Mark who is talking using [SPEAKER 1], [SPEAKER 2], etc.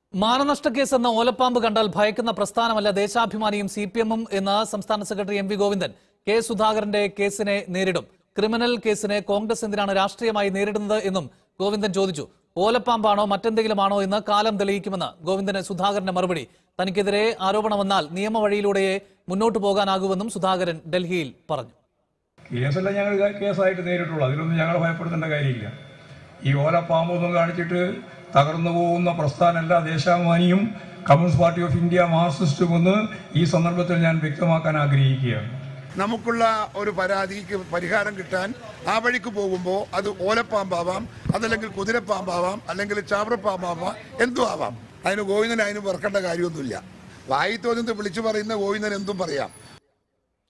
[SPEAKER 1] മാനനഷ്ട case എന്ന ഓലപ്പാമ്പ് കണ്ടാൽ ഭയക്കുന്ന പ്രസ്ഥാനമല്ല ദേശാഭിമാനിയും C P എമ്മും എന്ന് സംസ്ഥാന secretary M V Govindan K സുധാകരന്റെ കേസിനെ നേരിടും ക്രിമിനൽ കേസിനെ കോൺഗ്രസ് എന്തിനാണ് രാഷ്ട്രീയമായി നേരിടുന്നത് എന്നും ഗോവിന്ദൻ ചോദിച്ചു ഓലപ്പാമ്പാണോ മറ്റെന്തെങ്കിലുമാണോ എന്ന് കാലം തെളിയിക്കുമെന്ന് ഗോവിന്ദന് സുധാകരന്റെ മറുപടി തനിക്കെതിരെ ആരോപണം വന്നാൽ നിയമവഴിയിലൂടെയേ മുന്നോട്ടു പോകാനാകുമെന്നും സുധാകരൻ ഡൽഹിയിൽ പറഞ്ഞു
[SPEAKER 2] കേസല്ല ഞങ്ങൾ കേസായിട്ട് നേരിട്ടുള്ളൂ അതിലൊന്നും ഞങ്ങൾ ഭയപ്പെടുത്തേണ്ട കാര്യമില്ല ഈ ഓലപ്പാമ്പൊന്നും കാണിച്ചിട്ട് തകർന്നു പോകുന്ന പ്രസ്ഥാനമല്ല ദേശാഭിമാനിയും കമ്മ്യൂണിസ്റ്റ് പാർട്ടി ഓഫ് ഇന്ത്യ മാർക്സിസ്റ്റും എന്ന് ഈ സന്ദർഭത്തിൽ ഞാൻ വ്യക്തമാക്കാൻ ആഗ്രഹിക്കുകയാണ്
[SPEAKER 3] നമുക്കുള്ള ഒരു പരാതിക്ക് പരിഹാരം കിട്ടാൻ ആ വഴിക്ക് പോകുമ്പോൾ അത് ഓലപ്പാമ്പാവാം അതല്ലെങ്കിൽ കുതിരപ്പാമ്പാവാം അല്ലെങ്കിൽ ചാവറപ്പാമ്പാവാം എന്തും ആവാം അതിന് ഗോവിന്ദൻ അതിന് വെറുക്കേണ്ട കാര്യമൊന്നുമില്ല വായി തോന്നുന്നത് വിളിച്ചു പറയുന്ന ഗോവിന്ദൻ എന്തും പറയാം